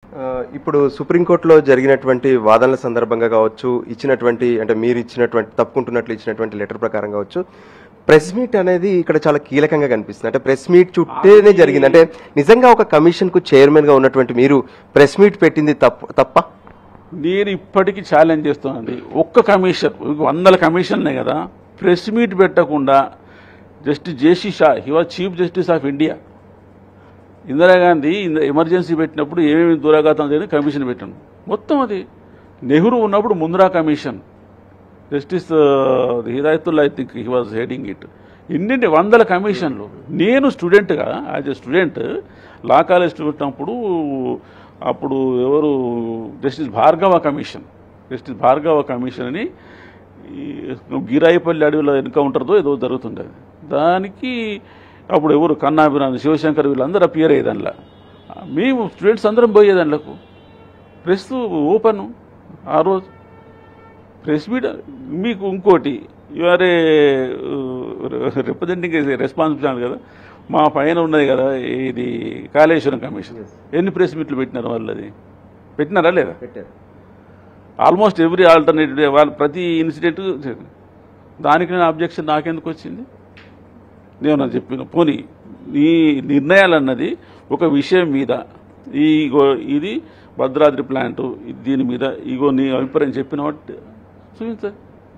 ఆ, ఇప్పుడు సుప్రీంకోర్టులో జరిగినటువంటి వాదనల సందర్భంగా కావచ్చు ఇచ్చినటువంటి అంటే మీరు ఇచ్చినటువంటి తప్పుకుంటున్నట్లు ఇచ్చినటువంటి లెటర్ ప్రకారం కావచ్చు ప్రెస్ మీట్ అనేది ఇక్కడ చాలా కీలకంగా కనిపిస్తుంది అంటే ప్రెస్ మీట్ చుట్టేనే జరిగింది అంటే నిజంగా ఒక కమిషన్ కు చైర్మన్ గా ఉన్నటువంటి మీరు ప్రెస్ మీట్ పెట్టింది తప్పు తప్ప నేను ఇప్పటికీ ఛాలెంజ్ చేస్తానండి ఒక్క కమిషన్ వందల కమిషన్లే కదా ప్రెస్ మీట్ పెట్టకుండా justice JC Shah he was chief justice of India Indira Gandhi ఇంద- ఎమర్జెన్సీ పెట్టినప్పుడు ఏమేమి దురాఘాతం జరిగింది కమిషన్ పెట్టాను మొత్తం అది నెహ్రూ ఉన్నప్పుడు Mundhra commission justice Hidayatullah I think he was heading it ఇన్నింటి వందల కమిషన్లు నేను స్టూడెంట్గా as a student law college student అప్పుడు అప్పుడు ఎవరు justice Bhargava commission justice Bhargava commission అని ఈ గిరాయిపల్లి అడవిలో ఎన్కౌంటర్తో ఏదో జరుగుతుండేది దానికి అప్పుడు ఎవరు కన్నాభిరాన్ శివశంకర్ వీళ్ళందరూ అపియర్ అయ్యే దానిలో మేము స్టూడెంట్స్ అందరం పోయే దానిలకు ప్రెస్ ఓపెన్ ఆ రోజు ప్రెస్ మీట్ మీకు ఇంకోటి యువరే రిప్రజెంటింగ్ రెస్పాన్సిబిలిటీ కదా మా పైన ఉన్నది కదా ఇది కాళేశ్వరం కమిషన్ ఎన్ని ప్రెస్ మీట్లు పెట్టినారు వాళ్ళు అది పెట్టినారా లేదా పెట్టారు ఆల్మోస్ట్ ఎవ్రీ ఆల్టర్నేటివ్ వాళ్ళు ప్రతి ఇన్సిడెంట్ దానికి నేను అబ్జెక్షన్ నాకెందుకు వచ్చింది నేను నాకు చెప్పిన పోనీ ఈ నిర్ణయాలు అన్నది ఒక విషయం మీద ఈ ఇగో ఇది భద్రాద్రి ప్లాంట్ దీని మీద ఇగో నీ అభిప్రాయం చెప్పిన వాటి చూపించండి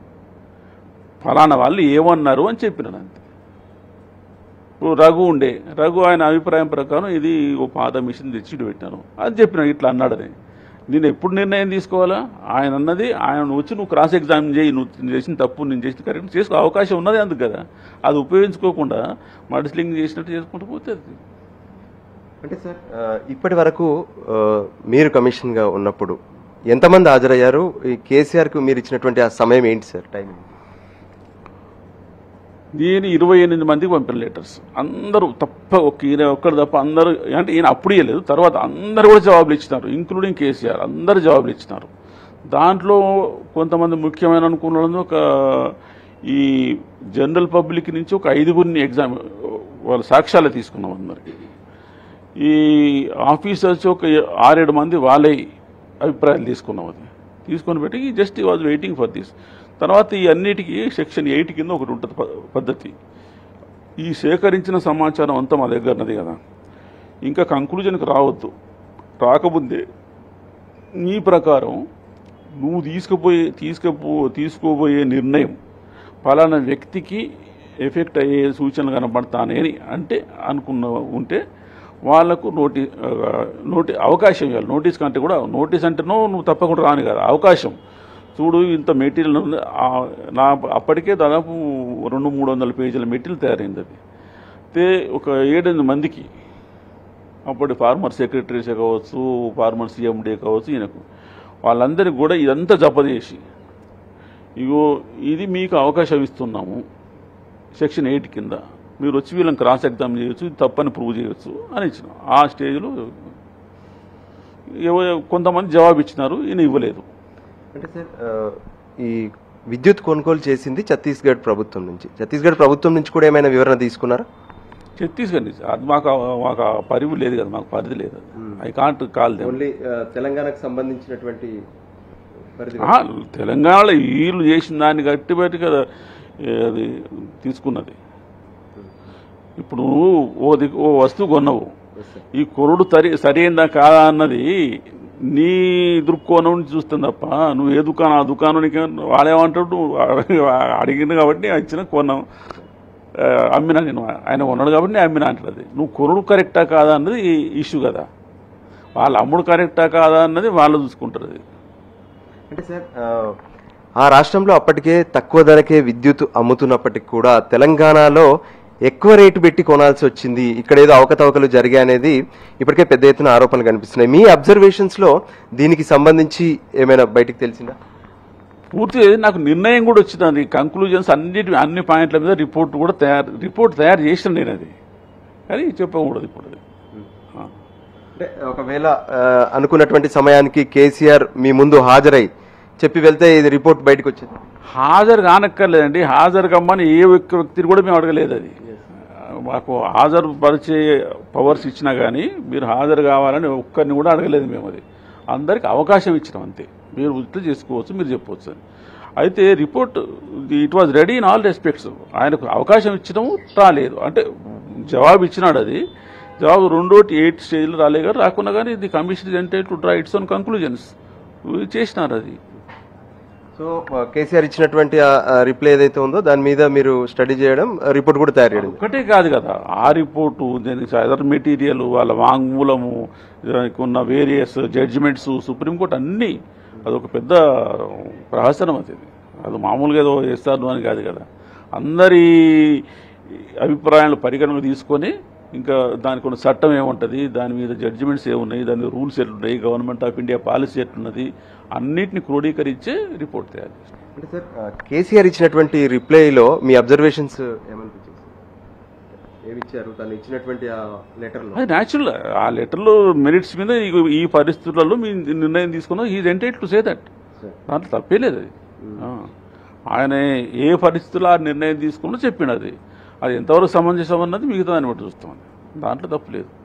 ఫలానా వాళ్ళు ఏమన్నారు అని చెప్పినాను అంతే ఇప్పుడు రఘు ఉండే రఘు ఆయన అభిప్రాయం ప్రకారం ఇది ఓ పాత మిషన్ తెచ్చి ఇటు పెట్టాను అది చెప్పిన ఇట్లా అన్నాడని నేను ఎప్పుడు నిర్ణయం తీసుకోవాలా ఆయన అన్నది ఆయన వచ్చి నువ్వు క్రాస్ ఎగ్జామిన్ చేయి నువ్వు చేసిన తప్పు నేను చేసిన కరెక్ట్ చేసుకో అవకాశం ఉన్నది అందుకు కదా అది ఉపయోగించుకోకుండా మడిస్లింగ్ చేసినట్టు చేసుకుంటూ పోతే అది అంటే సార్ ఆ, ఇప్పటి వరకు ఆ, మీరు కమిషన్ గా ఉన్నప్పుడు ఎంతమంది హాజరయ్యారు ఈ కేసీఆర్ కు మీరు ఇచ్చినటువంటి ఆ సమయం ఏంటి సార్ టైమింగ్ నేను ఇరవై ఎనిమిది మందికి పంపిన లెటర్స్ అందరూ తప్ప ఒక ఈయన ఒక్కడు తప్ప అందరూ అంటే ఈయన అప్పుడు ఇవ్వలేదు తర్వాత అందరు కూడా జవాబులు ఇచ్చినారు ఇంక్లూడింగ్ కేసీఆర్ అందరు జవాబులు ఇచ్చినారు దాంట్లో కొంతమంది ముఖ్యమైన అనుకున్న వాళ్ళు ఒక ఈ జనరల్ పబ్లిక్ నుంచి ఒక ఐదుగురిని ఎగ్జామ్ వాళ్ళ సాక్ష్యాలు తీసుకున్నాం అందరికి ఈ ఆఫీసర్స్ ఒక ఆరేడు మంది వాళ్ళే అభిప్రాయాలు తీసుకున్నాం అది తీసుకొని పెట్టి just was waiting for this తర్వాత ఈ అన్నిటికీ సెక్షన్ ఎయిట్ కింద ఒకటి ఉంటుంది ప- పద్ధతి ఈ సేకరించిన సమాచారం అంతా మా దగ్గర ఉన్నది కదా ఇంకా కంక్లూజన్కి రావద్దు రాకముందే నీ ప్రకారం నువ్వు తీసుకుపోయే తీసుకుపో తీసుకోబోయే నిర్ణయం పలానా వ్యక్తికి ఎఫెక్ట్ అయ్యే సూచనలు కనబడతానే అని అంటే అనుకున్న ఉంటే వాళ్లకు నోటి ఆ, నోటి అవకాశం ఇవ్వాలి నోటీస్ కంటే కూడా నోటీస్ అంటేనో నువ్వు తప్పకుండా రాని కదా అవకాశం చూడు ఇంత మెటీరియల్ ఉంది ఆ, నా అప్పటికే దాదాపు రెండు మూడు వందల పేజీల మెటీరియల్ తయారైంది అది అయితే ఒక ఏడెనిమిది మందికి అప్పటి ఫార్మర్ సెక్రటరీస్ కావచ్చు ఫార్మర్ సీఎండీ కావచ్చు ఈయనకు వాళ్ళందరికీ కూడా ఇదంతా జపదేసి ఇగో ఇది మీకు అవకాశం ఇస్తున్నాము సెక్షన్ ఎయిట్ కింద మీరు వచ్చి వీళ్ళని క్రాస్ ఎగ్జామ్ చేయొచ్చు ఇది తప్పని ప్రూవ్ చేయొచ్చు అని ఇచ్చిన ఆ స్టేజ్లో ఎవ- కొంతమంది జవాబు ఇచ్చినారు ఈయన ఇవ్వలేదు అంటే సార్ ఆ, ఈ విద్యుత్ కొనుగోలు చేసింది ఛత్తీస్గఢ్ ప్రభుత్వం నుంచి ఛత్తీస్గఢ్ ప్రభుత్వం నుంచి కూడా ఏమైనా వివరణ తీసుకున్నారా ఛత్తీస్గఢ్ నుంచి అది మాకు ఆ- మాకు ఆ పరిధి లేదు కదా మాకు పరిధి లేదు I can't call them only తెలంగాణకు సంబంధించినటువంటి పరిధి ఆ, తెలంగాణలో వీళ్ళు చేసిన దాన్ని గట్టి బట్టి కదా ఏ, అది తీసుకున్నది ఇప్పుడు నువ్వు ఓ దిక్కు ఓ వస్తువు కొన్నావు ఈ కొరుడు తరి సరైందా కాదా అన్నది నీ దృక్కోణం నుంచి చూస్తుంది తప్ప నువ్వు ఏ దుకాణం ఆ దుకాణానికి వాడేమంటాడు నువ్వు అడిగింది కాబట్టి నేను ఇచ్చిన కొన్నాం ఆ, అమ్మినా నేను ఆయన కొన్నాడు కాబట్టి నేను అమ్మినా అంటున్నది నువ్వు కొనుడు కరెక్టా కాదా అన్నది ఇష్యూ కదా వాళ్ళ అమ్ముడు కరెక్టా కాదా అన్నది వాళ్ళు చూసుకుంటారు అది అంటే సార్ ఆ, ఆ రాష్ట్రంలో అప్పటికే తక్కువ ధరకే విద్యుత్ అమ్ముతున్నప్పటికి కూడా తెలంగాణలో ఎక్కువ రేటు పెట్టి కొనాల్సి వచ్చింది ఇక్కడ ఏదో అవకతవకలు జరిగాయి అనేది ఇప్పటికే పెద్ద ఎత్తున ఆరోపణలు కనిపిస్తున్నాయి మీ అబ్జర్వేషన్స్ లో దీనికి సంబంధించి ఏమైనా బయటికి తెలిసిందా పూర్తిగా నాకు నిర్ణయం కూడా వచ్చింది కంక్లూజన్స్ అన్నిటి అన్ని పాయింట్ల మీద రిపోర్ట్ కూడా తయారు రిపోర్ట్ తయారు చేసిన నేను అది కానీ చెప్పకూడదు ఇప్పుడు అది ఆ. అంటే ఒకవేళ ఆ, అనుకున్నటువంటి సమయానికి కేసీఆర్ మీ ముందు హాజరై చెప్పి వెళ్తే ఇది రిపోర్ట్ బయటకు వచ్చింది హాజరు కానక్కర్లేదండి హాజరు కమ్మని ఏ ఒక్క వ్యక్తిని కూడా మేము అడగలేదు అది మాకు హాజరు పరిచే పవర్స్ ఇచ్చినా కానీ మీరు హాజరు కావాలని ఒక్కరిని కూడా అడగలేదు మేము అది అందరికి అవకాశం ఇచ్చినాం అంతే మీరు ఇట్లా చేసుకోవచ్చు మీరు చెప్పవచ్చు అని అయితే report it was ready in all respects ఆయనకు అవకాశం ఇచ్చడము రాలేదు అంటే జవాబు ఇచ్చినాడు అది జవాబు రెండోటి ఎయిట్ స్టేజ్లో రాలే కానీ రాకున్నా కానీ the commission is entitled to draw its own conclusions చేసినారు అది సో ఆ, కేసీఆర్ ఇచ్చినటువంటి ఆ రిప్లై ఏదైతే ఉందో దాని మీద మీరు స్టడీ చేయడం రిపోర్ట్ కూడా తయారు చేయడం ఒకటే కాదు కదా ఆ రిపోర్టు దానికి అదర్ మెటీరియల్ వాళ్ళ వాంగ్మూలము దానికి ఉన్న వేరియస్ జడ్జిమెంట్స్ సుప్రీంకోర్టు అన్నీ అదొక పెద్ద ప్రహసనం అది అది మామూలుగా ఏదో చేస్తారు అని కాదు కదా అందరి అభిప్రాయాలు పరిగణనకు తీసుకొని ఇంకా దానికి ఉన్న చట్టం ఏముంటుంది దాని మీద జడ్జిమెంట్స్ ఏమున్నాయి దాని రూల్స్ ఎట్లున్నాయి గవర్నమెంట్ ఆఫ్ ఇండియా పాలసీ ఎట్లున్నది అన్నిటిని క్రోడీకరించే రిపోర్ట్ తయారు చేస్తారు అంటే సార్ ఆ, కేసీఆర్ ఇచ్చినటువంటి రిప్లైలో మీ అబ్జర్వేషన్స్ ఏమనిపించింది ఏమి ఇచ్చారు తను ఇచ్చినటువంటి ఆ లెటర్లో అది న్యాచురల్ ఆ లెటర్లో మెరిట్స్ మీద ఈ- ఈ పరిస్థితులలో మీ నిర్ణయం తీసుకున్నా is entitled to say that దాంట్లో తప్పే లేదు అది ఆ. ఆయన ఏ పరిస్థితుల్లో ఆ నిర్ణయం తీసుకున్నా చెప్పిండు అది అది ఎంతవరకు సమంజసం అన్నది మిగతా దాన్ని బట్టి చూస్తాం దాంట్లో తప్పు లేదు